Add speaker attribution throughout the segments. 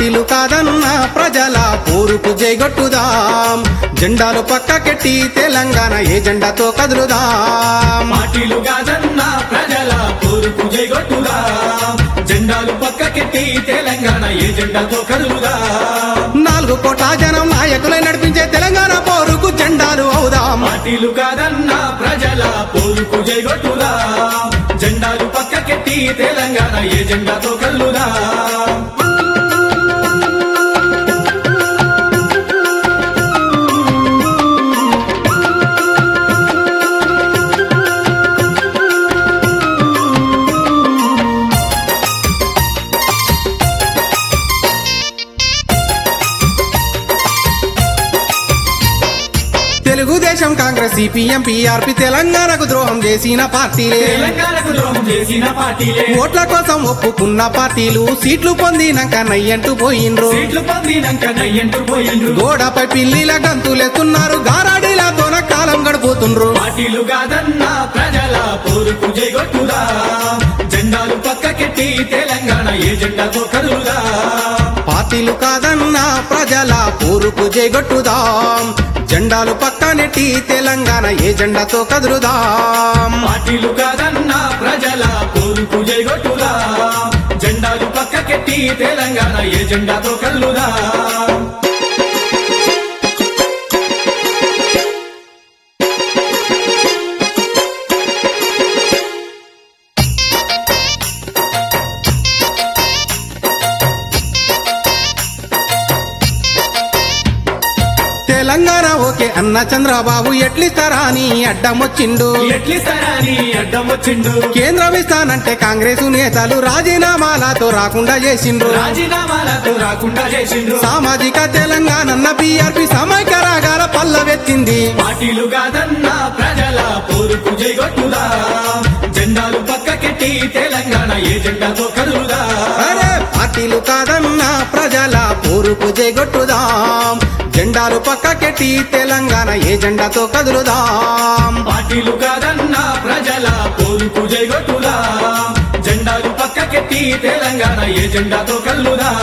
Speaker 1: పార్టీలు కాదన్న ప్రజల పోరుకు జైగొట్టుదాం జెండాలు పక్కకెట్టి తెలంగాణ ఏ జెండాతో కదులుదాం
Speaker 2: పార్టీలు కాదన్న ప్రజల కోరుకు జైగొట్టుదా జెండాలు పక్కకెట్టి తెలంగాణ ఏ జెండాతో కదులుదా
Speaker 1: నాలుగు కోట్ల జనం నాయకులై నడిపించే తెలంగాణ పోరుకు జెండాలు అవుదాం
Speaker 2: పార్టీలు కాదన్న ప్రజల కోరుకు జైగొట్టుదా జెండాలు పక్కకెట్టి తెలంగాణ ఏ జెండాతో కదులుదా
Speaker 1: తెలుగుదేశం కాంగ్రెస్ సిపిఎం పిఆర్పి తెలంగాణకు ద్రోహం చేసిన పార్టీలే
Speaker 2: తెలంగాణకు ద్రోహం చేసిన పార్టీలే
Speaker 1: ఓట్ల కోసం ఒప్పుకున్న పార్టీలు సీట్లు పొందినాక నయ్యంటూ పోయిండ్రు
Speaker 2: సీట్లు పొందినాక నయ్యంటూ పోయిండ్రు
Speaker 1: గోడపై పిల్లిల గంతులెత్తున్నారు గారాడీలతోన కాలం గడుపుతుండ్రు
Speaker 2: పార్టీలు కాదన్న ప్రజల పోరుకు జైగొట్టుదా జెండాలు పక్కకెట్టి తెలంగాణ ఏ జెండాతో కదులుదా
Speaker 1: పార్టీలు కాదన్న ప్రజల పోరుకు జైగొట్టుదాం జెండాలు పక్కనెట్టి తెలంగాణ ఏ జెండాతో కదులుదాం
Speaker 2: పార్టీలు కాదన్న ప్రజల పోరుకు జైగొట్టుదా జెండాలు పక్కకెట్టి తెలంగాణ ఏ జెండాతో కదులుదా
Speaker 1: తెలంగాణ ఓకే అన్న చంద్రబాబు ఎట్లిస్తారా అని అడ్డమొచ్చిండు
Speaker 2: ఎట్లిస్తారని అడ్డం వచ్చిండు
Speaker 1: కేంద్రం ఇస్తానంటే కాంగ్రెస్ నేతలు రాజీనామాలతో రాకుండా చేసిండ్రు
Speaker 2: రాజీనామాలతో రాకుండా చేసిండ్రు
Speaker 1: సామాజిక తెలంగాణ బీఆర్పి సమైక్య రాగాల పల్లవెత్తింది
Speaker 2: పార్టీలు కాదన్న ప్రజల పోరుకు జైగొట్టుదా జెండాలు పక్కకెట్టి తెలంగాణ ఏ జెండాతో కదులుదా
Speaker 1: అరే పార్టీలు కాదన్న ప్రజల పోరుకు జైగొట్టుదాం జెండాలు పక్కకెట్టి తెలంగాణ ఏ జెండాతో కదులుదాం
Speaker 2: పార్టీలు కాదన్న ప్రజల పోరుకు జైగొట్టుదా జెండాలు పక్కకెట్టి తెలంగాణ ఏ జెండాతో కల్లుదా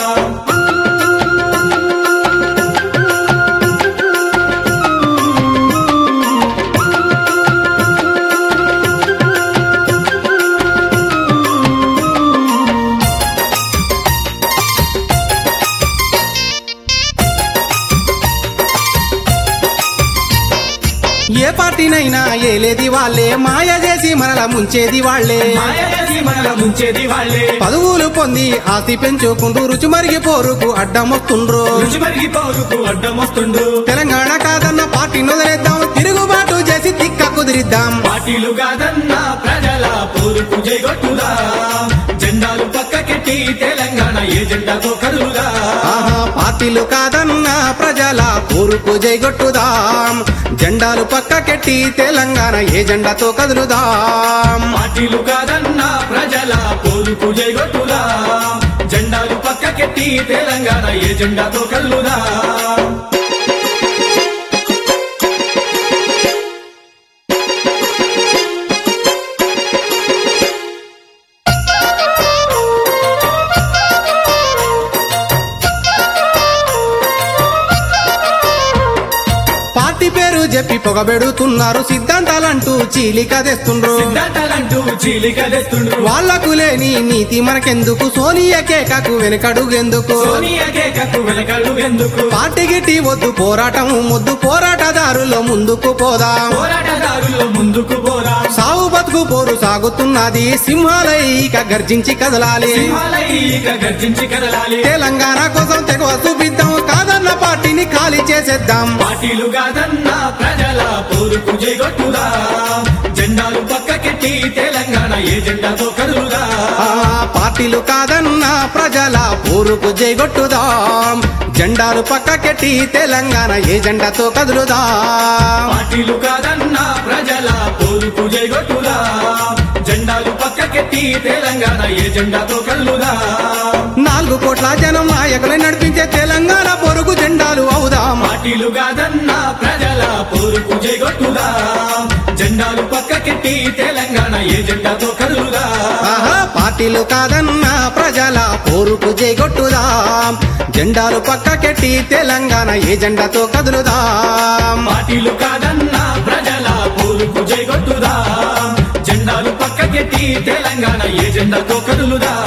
Speaker 1: ఏ పార్టీనైనా ఏలేది వాళ్ళే మాయ చేసి మనల ముంచేది వాళ్ళే
Speaker 2: మాయచేసి మనల ముంచేది వాళ్ళే
Speaker 1: పదవులు పొంది ఆస్తి పెంచుకుంటూ రుచి మరిగి పోరుకు అడ్డమొస్తుండ్రు
Speaker 2: రుచి మరిగి పౌరుకు అడ్డం వస్తుండు
Speaker 1: తెలంగాణ కాదన్న పార్టీని వదిలేద్దాం తిరుగుబాటు చేసి తిక్క కుదిరిద్దాం
Speaker 2: పార్టీలు కాదన్న ప్రజల పోరుకు జైగొట్టుదా జెండాలు పక్కకెట్టి తెలంగాణ ఏ జెండాతో కదులుదా
Speaker 1: ఆహా పార్టీలు కాదన్న ప్రజల పోరుకు జైగొట్టుదాం జెండాలు పక్కకెట్టి తెలంగాణ ఏ జెండాతో కదులుదాం
Speaker 2: పార్టీలు కాదన్న ప్రజల పోరుకు జైగొట్టుదా జెండాలు పక్కకెట్టి తెలంగాణ ఏ జెండాతో కల్లుదా
Speaker 1: పార్టీ పేరు చెప్పి పొగబెడుతున్నారు సిద్ధాంతాలంటూ చీలిక తెస్తుండ్రు
Speaker 2: సిద్ధాంతాలంటూ చీలిక తెస్తుండ్రు
Speaker 1: వాళ్లకు లేని నీతి మనకెందుకు సోనియా కేకకు వెనుకడుగెందుకు
Speaker 2: సోనియా కేకకు వెనకడు ఎందుకు
Speaker 1: పార్టీ గిట్టి వద్దు పోరాటం ముద్దు పోరాటదారులో ముందుకు పోదాం
Speaker 2: పోరాటదారుల్లో ముందుకు పోరా
Speaker 1: సాగు బతుకు పోరు సాగుతున్నది సింహాలైక గర్జించి కదలాలి
Speaker 2: సింహాలైక గర్జించి కదలాలి
Speaker 1: తెలంగాణ కోసం తెగవ చూపిద్దాం కాదన్న పార్టీని ఖాళీ చేసేద్దాం
Speaker 2: పార్టీలు కాదన్న ప్రజల పోరుకు జైగొట్టుదా జెండాలు పక్కకెట్టి తెలంగాణ ఏ జెండాతో కదులుదా
Speaker 1: ఆ పార్టీలు కాదన్న ప్రజల పోరుకు జైగొట్టుదాం జెండాలు పక్కకెట్టి తెలంగాణ ఏ జెండాతో కదులుదాం
Speaker 2: పార్టీలు కాదన్న ప్రజల పోరుకు జైగొట్టుదా జెండాలు పక్కకెట్టి తెలంగాణ ఏ జెండాతో కల్లుదా
Speaker 1: నాలుగు కోట్ల జనం నాయకులై నడిపించే తెలంగాణ పొరుగు జెండాలు అవుదాం
Speaker 2: పార్టీలు కాదన్న ప్రజల పోరుకు జైగొట్టుదా జెండాలు పక్కకెట్టి తెలంగాణ ఏ జెండాతో కదులుదా
Speaker 1: ఆహా పార్టీలు కాదన్నా ప్రజల పోరుకు జైగొట్టుదాం జెండాలు పక్కకెట్టి తెలంగాణ ఏ జెండాతో కదులుదాం
Speaker 2: పార్టీలు కాదన్నా ప్రజల పోరుకు జైగొట్టుదా జెండాలు పక్కకెట్టి తెలంగాణ ఏ జెండాతో కదులుదా